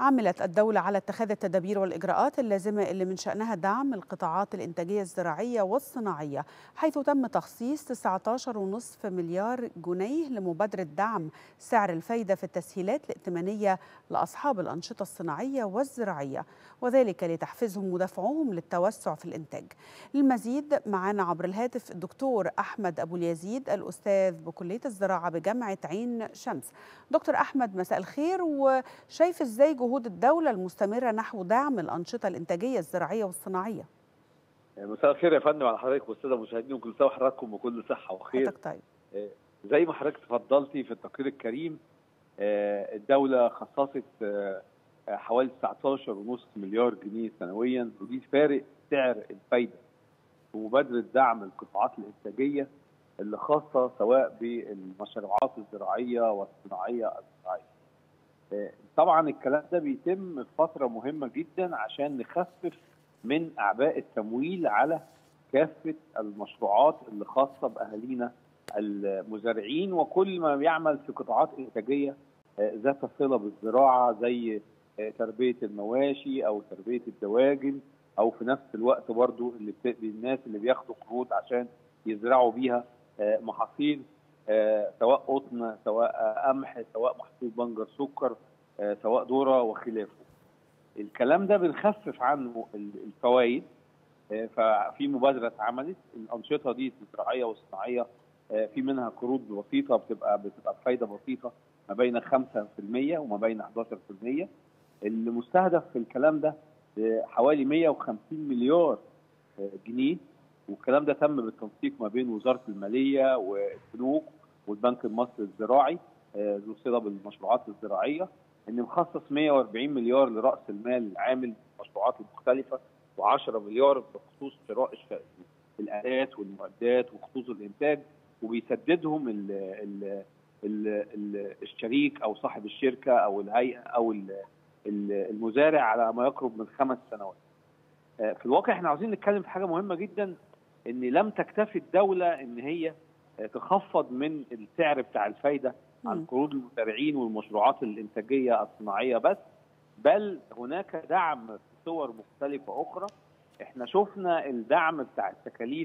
عملت الدولة على اتخاذ التدابير والإجراءات اللازمة اللي من شأنها دعم القطاعات الإنتاجية الزراعية والصناعية حيث تم تخصيص 19.5 مليار جنيه لمبادرة دعم سعر الفايدة في التسهيلات الائتمانية لأصحاب الأنشطة الصناعية والزراعية وذلك لتحفيزهم ودفعهم للتوسع في الإنتاج للمزيد معنا عبر الهاتف الدكتور أحمد أبو اليزيد الأستاذ بكلية الزراعة بجامعة عين شمس دكتور أحمد مساء الخير وشايف إزاي جهود الدولة المستمرة نحو دعم الأنشطة الإنتاجية الزراعية والصناعية مساء الخير يا فندم على حضرتك والساده المشاهدين وكل سنه وحضراتكم بكل صحه وخير حضرتك طيب زي ما حضرتك تفضلتي في التقرير الكريم الدوله خصصت حوالي 19.5 مليار جنيه سنويا ودي فارق سعر الفايده في مبادره دعم القطاعات الانتاجيه اللي خاصه سواء بالمشروعات الزراعيه والصناعيه الزراعيه. طبعا الكلام ده بيتم في فتره مهمه جدا عشان نخفف من اعباء التمويل على كافه المشروعات اللي خاصه باهالينا المزارعين وكل ما بيعمل في قطاعات انتاجيه ذات صله بالزراعه زي تربيه المواشي او تربيه الدواجن او في نفس الوقت برضو اللي بتقضي الناس اللي بياخدوا قروض عشان يزرعوا بيها محاصيل سواء قطن سواء قمح سواء محصول بنجر سكر سواء ذره وخلافه الكلام ده بنخفف عنه الفوائد ففي مبادره اتعملت الانشطه دي الزراعيه والصناعيه في منها قروض بسيطه بتبقى بتبقى بفايده بسيطه ما بين 5% وما بين 11% اللي مستهدف في الكلام ده حوالي 150 مليار جنيه والكلام ده تم بالتنسيق ما بين وزاره الماليه والبنوك والبنك المصري الزراعي ذو صله بالمشروعات الزراعيه ان مخصص 140 مليار لراس المال العامل المشروعات المختلفه و10 مليار بخصوص شراء الالات والمعدات وخصوص الانتاج وبيسددهم ال ال ال ال الشريك او صاحب الشركه او الهيئه او المزارع على ما يقرب من خمس سنوات. في الواقع احنا عاوزين نتكلم في حاجه مهمه جدا ان لم تكتفي الدوله ان هي تخفض من السعر بتاع الفايده عن قروض المزارعين والمشروعات الانتاجيه الصناعيه بس بل هناك دعم في صور مختلفه اخرى احنا شفنا الدعم بتاع التكاليف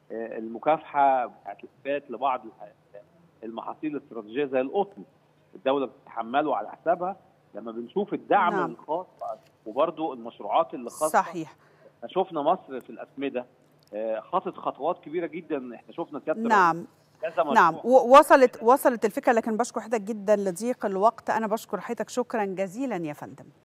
المكافحه بتاعت الاثبات لبعض المحاصيل الاستراتيجيه زي القطن الدوله بتتحمله على حسابها لما بنشوف الدعم نعم. الخاص وبرضه المشروعات اللي خاصه صحيح شفنا مصر في الاسمده خطت خطوات كبيره جدا احنا شفنا سياده نعم نعم وصلت وصلت الفكره لكن بشكر حضرتك جدا لضيق الوقت انا بشكر حضرتك شكرا جزيلا يا فندم